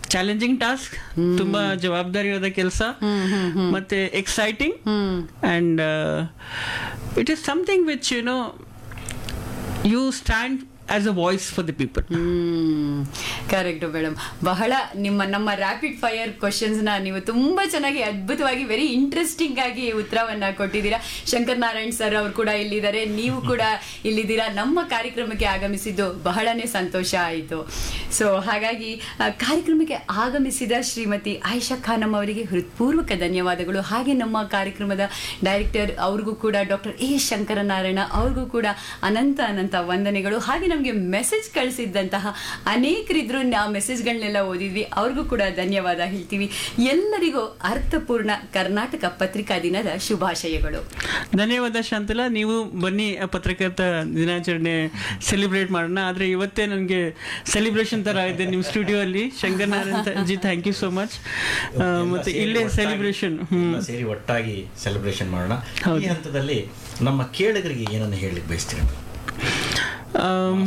Challenging task ತುಂಬಾ ಜವಾಬ್ದಾರಿಯಾದ ಕೆಲಸ ಮತ್ತೆ exciting and it is something which you know you stand as a voice for the people hmm correct madam ಬಹಳ ನಿಮ್ಮ ನಮ್ಮ ರ್ಯಾಪಿಡ್ ಫೈರ್ ಕ್ವಶನ್ಸ್ ನ ನೀವು ತುಂಬಾ ಚೆನ್ನಾಗಿ ಅದ್ಭುತವಾಗಿ ವೆರಿ ಇಂಟ್ರೆಸ್ಟಿಂಗ್ ಆಗಿ ಉತ್ತರವನ್ನ ಕೊಟ್ಟಿದ್ದೀರಾ ಶಂಕರ್ ನಾರಾಯಣ್ ಸರ್ ಅವರು ಕೂಡ ಇಲ್ಲಿದ್ದಾರೆ ನೀವು ಕೂಡ ಇಲ್ಲಿದ್ದೀರಾ ನಮ್ಮ ಕಾರ್ಯಕ್ರಮಕ್ಕೆ ಆಗಮಿಸಿದ್ದು ಬಹಳನೇ ಸಂತೋಷ ಆಯಿತು ಸೊ ಹಾಗಾಗಿ ಆ, ಕಾರ್ಯಕ್ರಮಕ್ಕೆ ಆಗಮಿಸಿದ ಶ್ರೀಮತಿ ಆಯಿಷಾ ಖಾನಂ ಅವರಿಗೆ ಹೃತ್ಪೂರ್ವಕ ಧನ್ಯವಾದಗಳು ಹಾಗೆ ನಮ್ಮ ಕಾರ್ಯಕ್ರಮದ ಡೈರೆಕ್ಟರ್ ಅವ್ರಿಗೂ ಕೂಡ ಡಾಕ್ಟರ್ ಎ ಶಂಕರನಾರಾಯಣ ಅವ್ರಿಗೂ ಕೂಡ ಅನಂತ ಅನಂತ ವಂದನೆಗಳು ಹಾಗೆ ನಮಗೆ ಮೆಸೇಜ್ ಕಳಿಸಿದ್ದಂತಹ ಅನೇಕರಿದ್ರು ಆ ಮೆಸೇಜ್ಗಳನ್ನೆಲ್ಲ ಓದಿದ್ವಿ ಅವ್ರಿಗೂ ಕೂಡ ಧನ್ಯವಾದ ಹೇಳ್ತೀವಿ ಎಲ್ಲರಿಗೂ ಅರ್ಥಪೂರ್ಣ ಕರ್ನಾಟಕ ಪತ್ರಿಕಾ ದಿನದ ಶುಭಾಶಯಗಳು ಧನ್ಯವಾದ ಶಾಂತಲಾ ನೀವು ಬನ್ನಿ ಆ ಪತ್ರಕರ್ತ ದಿನಾಚರಣೆ ಸೆಲೆಬ್ರೇಟ್ ಮಾಡೋಣ ಆದ್ರೆ ಇವತ್ತೇ ನನಗೆ ಸೆಲೆಬ್ರೇಷನ್ ತರ ಇದೆ ನಿಮ್ಮ ಸ್ಟುಡಿಯೋ ಅಲ್ಲಿ Shankar Narayan ji thank you so much ಮತ್ತೆ ಸೇರಿ ಇಲ್ಲೇ ಒಟ್ಟಾಗಿ- ಸೆಲೆಬ್ರೇಷನ್ ಹ್ಮ್ ಎಲ್ಲ ಸೇರಿ ಒಟ್ಟಾಗಿ ಸೆಲೆಬ್ರೇಷನ್ ಮಾಡೋಣ ಹೌದು. ಈ ಹಂತದಲ್ಲಿ ನಮ್ಮ ಕೇಳಿಗರಿಗೆ ಏನನ್ನು ಹೇಳಲಿಕ್ಕೆ ಬಯಸ್ತೀರಿ Um,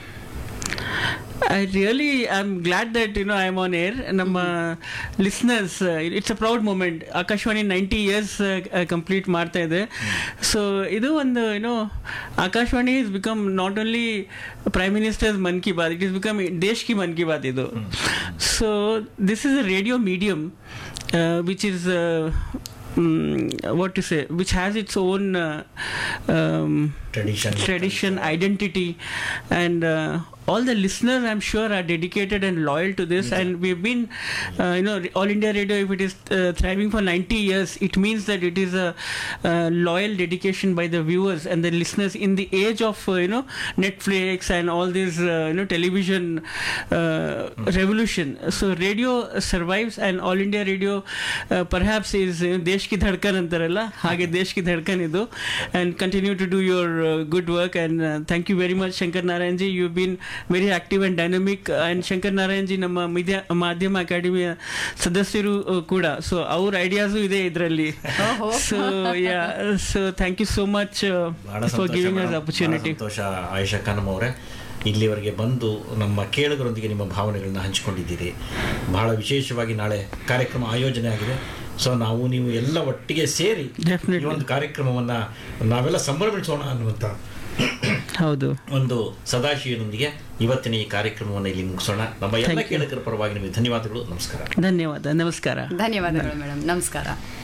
I really am glad that you know I'm on air. ನಮ್ಮ listeners, uh, it's a proud moment. Akashvani ninety years complete ಮಾಡ್ತಾ ಇದೆ ಸೊ ಇದು ಒಂದು you know Akashvani is become not only prime ministers Mann Ki Baat it is become Desh ki Mann ಕಿ ಬಾತ್ ಇದು so this is a radio medium which is what to say which has its own uh, um, tradition tradition, identity, and uh, all the listeners, I'm sure, are dedicated and loyal to this. And we've been, uh, you know, All India Radio, if it is uh, thriving for 90 years, it means that it is a uh, loyal dedication by the viewers and the listeners in the age of, uh, you know, Netflix and all this, uh, you know, television uh, revolution. So radio survives, and All India Radio uh, perhaps is uh, ದೇಶ್ ಕಿ ಧಡ್ಕನ್ ಅಂತಾರಲ್ಲ ಹಾಗೆ ದೇಶ್ ಕಿ ಧಡ್ಕನ್ ಇದು and continue to do your good work and thank you very much Shankar Narayan ji you been very active and dynamic and Shankar Narayan ji media ಮಿದ್ಯ ಮಾಧ್ಯಮ ಅಕಾಡೆಮಿಯ ಸದಸ್ಯರು uh, ಕೂಡ ಸೊ ಅವ್ರ ಐಡಿಯಾಸು ಇದೆ ಇದರಲ್ಲಿ ಓಹೋ. So yeah so thank you so much ಬಹಳ ಫಾರ್ ಸಂತೋಷ ಗಿವಿಂಗ್ ಮೇಡಮ್. ಅಸ್ ಬಹಳ ಅಪರ್ಚುನಿಟಿ ಸಂತೋಷ ಆಯುಷಾ ಖಾನಮ್ ಅವರೇ ಇಲ್ಲಿವರೆಗೆ ಬಂದು ನಮ್ಮ ಕೇಳುಗರೊಂದಿಗೆ ನಿಮ್ಮ ಭಾವನೆಗಳನ್ನ ಹಂಚಿಕೊಂಡಿದ್ದೀರಿ ಬಹಳ ವಿಶೇಷವಾಗಿ ನಾಳೆ ಕಾರ್ಯಕ್ರಮ ಆಯೋಜನೆ ಆಗಿದೆ ಸೊ ನಾವು ನೀವು ಎಲ್ಲ ಒಟ್ಟಿಗೆ ಸೇರಿ Definitely. ಈ ಒಂದು ಕಾರ್ಯಕ್ರಮವನ್ನ ನಾವೆಲ್ಲ ಸಂಭ್ರಮಿಸೋಣ ಅನ್ನುವಂಥ ಹೌದು ಒಂದು ಸದಾಶಿವನೊಂದಿಗೆ ಇವತ್ತಿನ ಈ ಕಾರ್ಯಕ್ರಮವನ್ನು ಇಲ್ಲಿ ಮುಗಿಸೋಣ ನಮ್ಮ ಎಲ್ಲ Thank you. ಕೇಳುಗರ ಪರವಾಗಿ ನಿಮಗೆ ಧನ್ಯವಾದಗಳು ನಮಸ್ಕಾರ ಧನ್ಯವಾದ ನಮಸ್ಕಾರ ಧನ್ಯವಾದಗಳು ಮೇಡಮ್ ನಮಸ್ಕಾರ